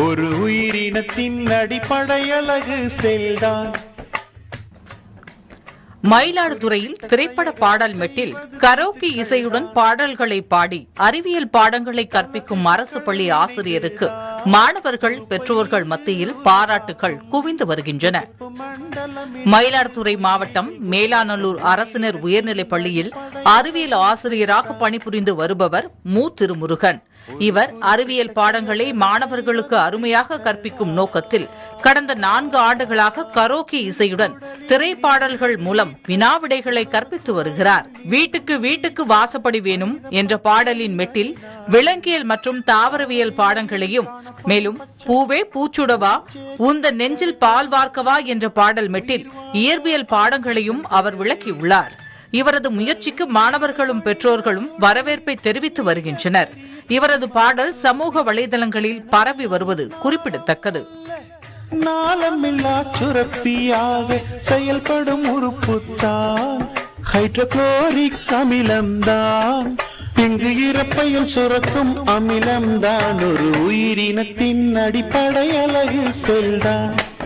ஒரு உயிரினத்தின் அடிப்படை அழகு செல்தான் மயிலாடுதுறையில் திரைப்பட பாடல் மெட்டில் கரோக்கி இசையுடன் பாடல்களை பாடி அறிவியல் பாடங்களை கற்பிக்கும் அரசு பள்ளி ஆசிரியருக்கு மாணவர்கள் பெற்றோர்கள் மத்தியில் பாராட்டுகள் குவிந்து வருகின்றன மயிலாடுதுறை மாவட்டம் மேலாநல்லூர் அரசினர் உயர்நிலைப் பள்ளியில் அறிவியல் ஆசிரியராக பணிபுரிந்து வருபவர் மு திருமுருகன் இவர் அறிவியல் பாடங்களை மாணவர்களுக்கு அருமையாக கற்பிக்கும் நோக்கத்தில் கடந்த நான்கு ஆண்டுகளாக கரோக்கி இசையுடன் திரைப்பாடல்கள் மூலம் வினாவிடைகளை கற்பித்து வருகிறார் வீட்டுக்கு வீட்டுக்கு வாசப்படி வேணும் என்ற பாடலின் மெட்டில் விலங்கியல் மற்றும் தாவரவியல் பாடங்களையும் மேலும் பூவே பூச்சுடவா உந்த நெஞ்சில் பால் வார்க்கவா என்ற பாடல் மெட்டில் இயற்பியல் பாடங்களையும் அவர் விளக்கியுள்ளார் இவரது முயற்சிக்கு மாணவர்களும் பெற்றோர்களும் வரவேற்பை தெரிவித்து வருகின்றனர் இவரது பாடல் சமூக வலைதளங்களில் பரவி வருவது குறிப்பிடத்தக்கது நாளமில்லா சுரப்பியாக செயல்படும் உறுப்புத்தான் ஹைட்ரோகுளோரிக் அமிலம்தான் இங்கு இறப்பையில் சுரக்கும் அமிலம்தான் ஒரு உயிரினத்தின் அடிப்படை அழகு செல்தான்